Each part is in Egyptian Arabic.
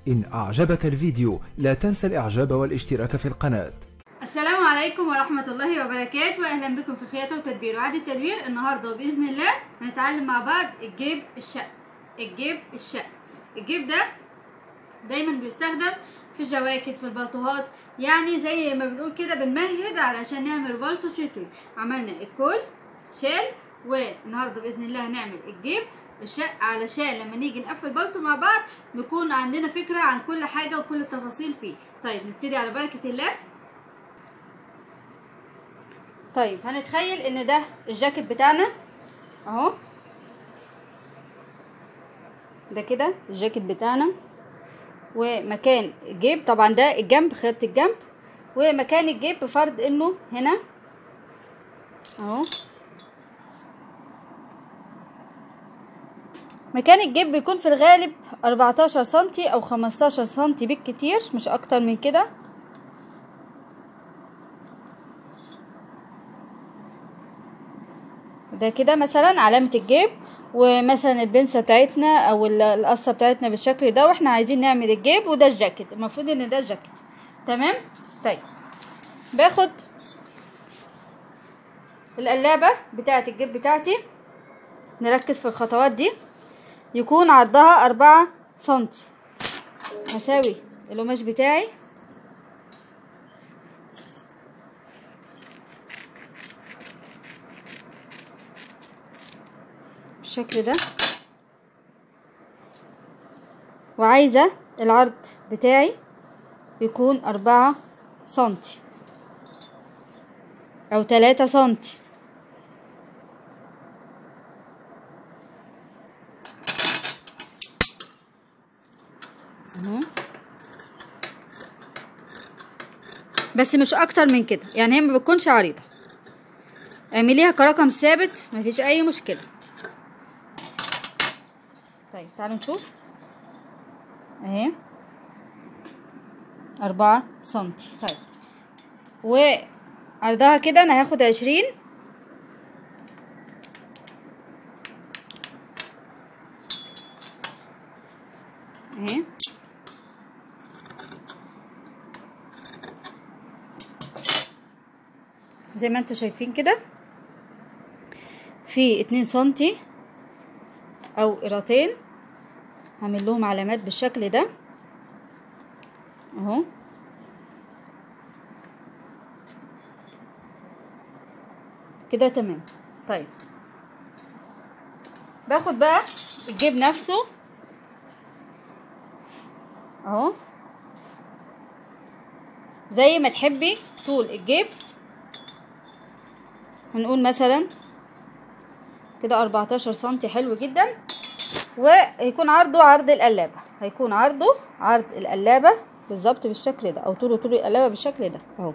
إن أعجبك الفيديو لا تنسى الإعجاب والاشتراك في القناة السلام عليكم ورحمة الله وبركاته أهلا بكم في خياطة وتدبير وعد التدبير النهاردة بإذن الله هنتعلم مع بعض الجيب الشق الجيب الشق الجيب ده دايما بيستخدم في الجواكت في البلطوهات يعني زي ما بنقول كده بنمهد علشان نعمل بلطو شتوي عملنا الكول شال والنهارده باذن الله هنعمل الجيب الشق علشان لما نيجي نقفل بلطو مع بعض نكون عندنا فكره عن كل حاجه وكل التفاصيل فيه طيب نبتدي على بركه الله طيب هنتخيل ان ده الجاكيت بتاعنا اهو ده كده الجاكيت بتاعنا ومكان الجيب طبعا ده الجنب خياطة الجنب ومكان الجيب بفرض انه هنا اهو مكان الجيب بيكون في الغالب 14 سنتي او 15 سنتي بالكتير مش اكتر من كده ده كده مثلا علامة الجيب ومثلا البنسة بتاعتنا او القصة بتاعتنا بالشكل ده واحنا عايزين نعمل الجيب وده الجاكيت المفروض ان ده الجاكيت تمام طيب باخد القلابة بتاعة الجيب بتاعتي نركز في الخطوات دي يكون عرضها أربعة سنتي هساوي القماش بتاعي بالشكل ده وعايزة العرض بتاعي يكون أربعة سنتي أو تلاتة سنتي بس مش اكتر من كده يعني هي ما بتكونش عريضه اعمليها كرقم ثابت مفيش اي مشكله طيب تعالوا نشوف اهي أربعة سنتي طيب وعرضها كده انا هاخد عشرين اهي زي ما انتوا شايفين كده في اتنين سنتي او قراطين هعمل لهم علامات بالشكل ده اهو كده تمام طيب باخد بقى الجيب نفسه اهو زي ما تحبي طول الجيب هنقول مثلا كده 14 سنتي حلو جدا وهيكون عرضه عرض القلابة هيكون عرضه عرض القلابة بالظبط بالشكل ده او طوله طول القلابة بالشكل ده اهو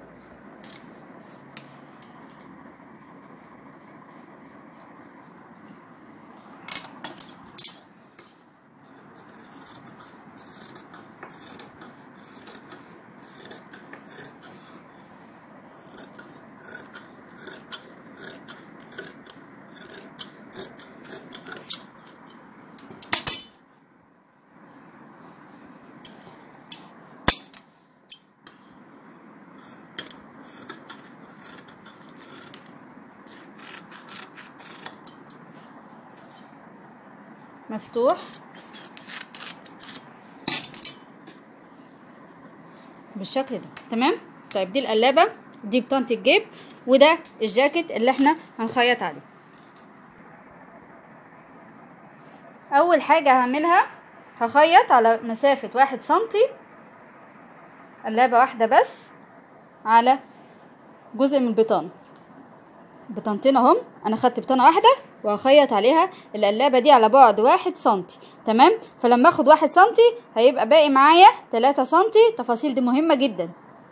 مفتوح بالشكل ده تمام طيب دي القلابه دي بطانه الجيب وده الجاكيت اللي احنا هنخيط عليه اول حاجه هعملها هخيط على مسافه واحد سنتي قلابه واحده بس على جزء من البطانه بطانتين اهم انا خدت بطانه واحده وهخيط عليها القلابة دي على بعد واحد سنتي تمام فلما اخد واحد سنتي هيبقى باقي معايا تلاتة سنتي التفاصيل دي مهمة جدا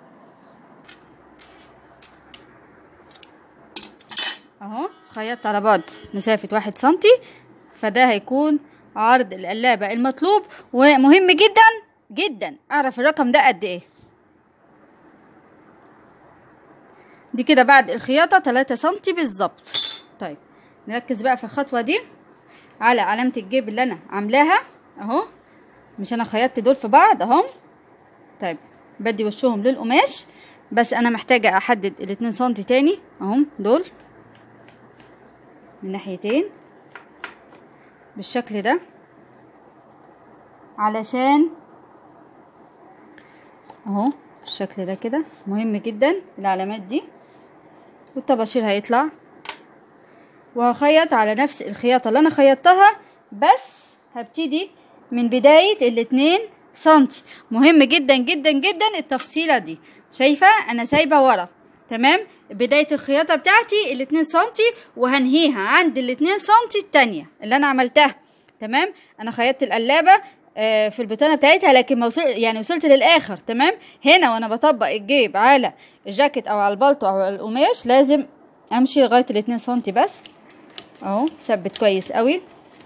اهو خيطت على بعد مسافة واحد سنتي فده هيكون عرض القلابة المطلوب ومهم جدا جدا اعرف الرقم ده قد ايه دي كده بعد الخياطة تلاتة سنتي بالظبط طيب نركز بقى في الخطوة دي على علامة الجيب اللي انا عاملاها اهو مش انا خيطت دول في بعض اهم طيب بدي وشهم للقماش بس انا محتاجة احدد الاتنين سنتي تاني اهم دول من ناحيتين بالشكل ده علشان اهو بالشكل ده كده مهم جدا العلامات دي والطباشير هيطلع وهخيط على نفس الخياطة اللي انا خيطتها بس هبتدي من بداية الاتنين سنتي مهم جدا جدا جدا التفصيلة دي شايفة انا سايبة ورا تمام بداية الخياطة بتاعتي الاتنين سنتي وهنهيها عند الاتنين سنتي التانية اللي انا عملتها تمام انا خيطت القلابة آه، في البطانة بتاعتها لكن ما وصل يعني وصلت للاخر تمام هنا وانا بطبق الجيب على الجاكيت او على البلطو او على القماش لازم امشي لغاية الاتنين سنتي بس اهو ثبت كويس قوي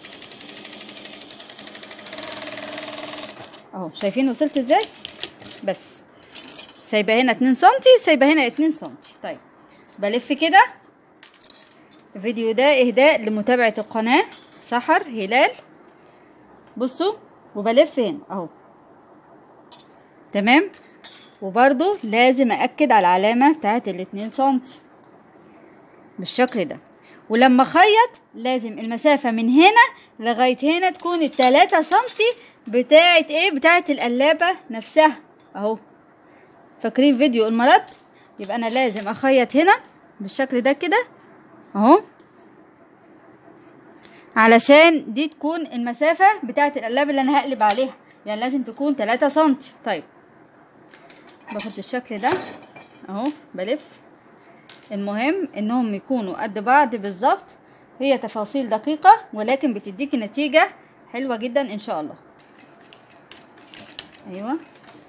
اهو شايفين وصلت ازاي بس سايبه هنا اتنين سنتي وسايبه هنا اتنين سنتي طيب بلف كده الفيديو ده اهداء لمتابعة القناة سحر هلال بصوا وبلف هنا اهو تمام وبرضو لازم اكد على العلامة بتاعت الاتنين سنتي بالشكل ده ولما اخيط لازم المسافة من هنا لغاية هنا تكون التلاتة سنتي بتاعت ايه بتاعت القلابة نفسها اهو فاكرين فيديو المرض يبقى انا لازم اخيط هنا بالشكل ده كده اهو علشان دي تكون المسافة بتاعت القلابة اللي انا هقلب عليها يعني لازم تكون تلاتة سنتي طيب باخد بالشكل ده اهو بلف المهم انهم يكونوا قد بعض بالظبط هي تفاصيل دقيقة ولكن بتديكي نتيجة حلوة جدا ان شاء الله ايوه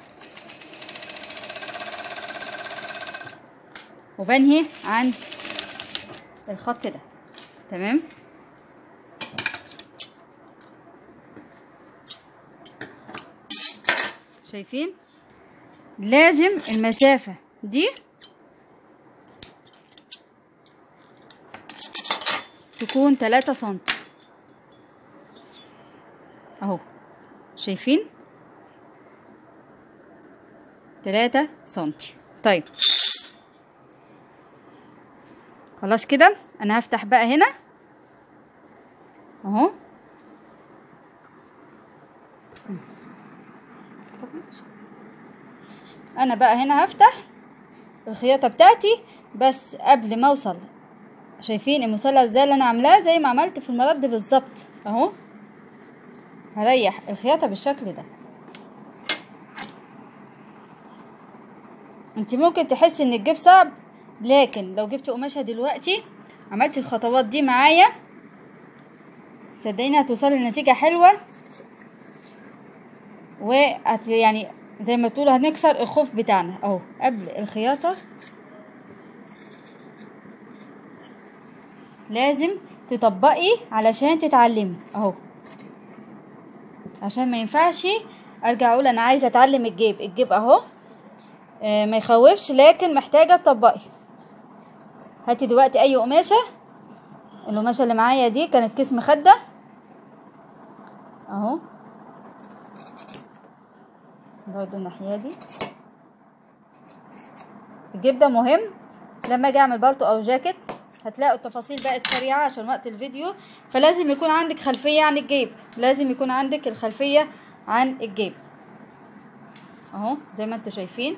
وبنهي عند الخط ده تمام شايفين لازم المسافة دي تكون تلاتة سنتي اهو شايفين تلاتة سنتي طيب خلاص كده انا هفتح بقى هنا اهو انا بقى هنا هفتح الخياطة بتاعتي بس قبل ما اوصل شايفين المثلث ده اللي انا عاملاه زي ما عملت في المرد بالظبط اهو هريح الخياطة بالشكل ده انت ممكن تحسي ان الجيب صعب لكن لو جبت قماشة دلوقتي عملتي الخطوات دي معايا صدقيني هتوصلي لنتيجة حلوة و يعني زي ما تقولوا هنكسر الخوف بتاعنا اهو قبل الخياطة لازم تطبقي علشان تتعلمي اهو عشان ما ينفعش ارجع اقول انا عايزه اتعلم الجيب الجيب اهو آه ما يخوفش لكن محتاجه تطبقي هاتي دلوقتي اي قماشه القماشه اللي معايا دي كانت كيس مخده اهو برضو الناحيه دي الجيب ده مهم لما اجي اعمل بالطو او جاكيت هتلاقوا التفاصيل بقت سريعة عشان وقت الفيديو فلازم يكون عندك خلفية عن الجيب لازم يكون عندك الخلفية عن الجيب اهو زي ما انتوا شايفين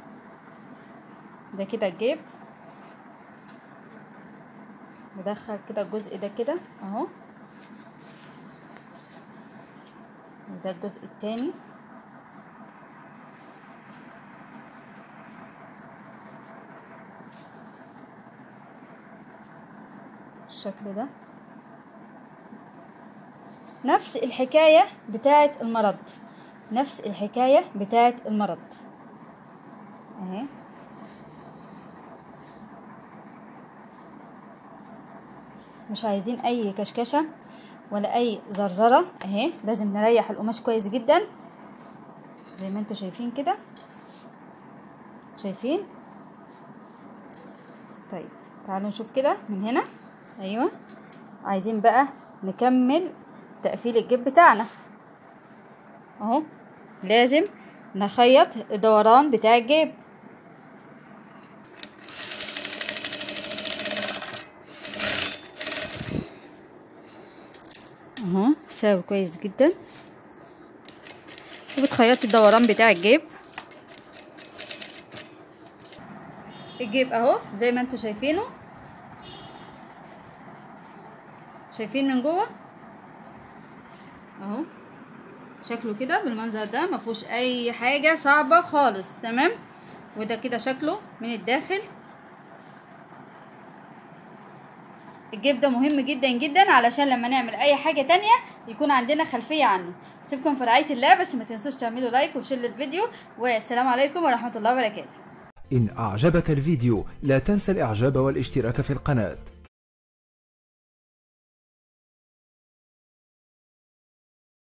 ده كده الجيب ندخل كده الجزء ده كده اهو وده الجزء التاني بالشكل ده نفس الحكاية بتاعة المرض نفس الحكاية بتاعة المرض اهي مش عايزين اي كشكشة ولا اي زرزرة اهي لازم نريح القماش كويس جدا زي ما انتوا شايفين كده شايفين طيب تعالوا نشوف كده من هنا ايوه عايزين بقى نكمل تقفيل الجيب بتاعنا اهو لازم نخيط الدوران بتاع الجيب اهو ساوي كويس جدا وبتخيطي الدوران بتاع الجيب الجيب اهو زي ما انتوا شايفينه شايفين من جوه اهو شكله كده بالمنظر ده ما فيهوش اي حاجه صعبه خالص تمام وده كده شكله من الداخل الجيب ده مهم جدا جدا علشان لما نعمل اي حاجه تانية يكون عندنا خلفيه عنه سيبكم في رعايه الله بس ما تنسوش تعملوا لايك وشير للفيديو والسلام عليكم ورحمه الله وبركاته إن أعجبك الفيديو لا تنسى الإعجاب والاشتراك في القناة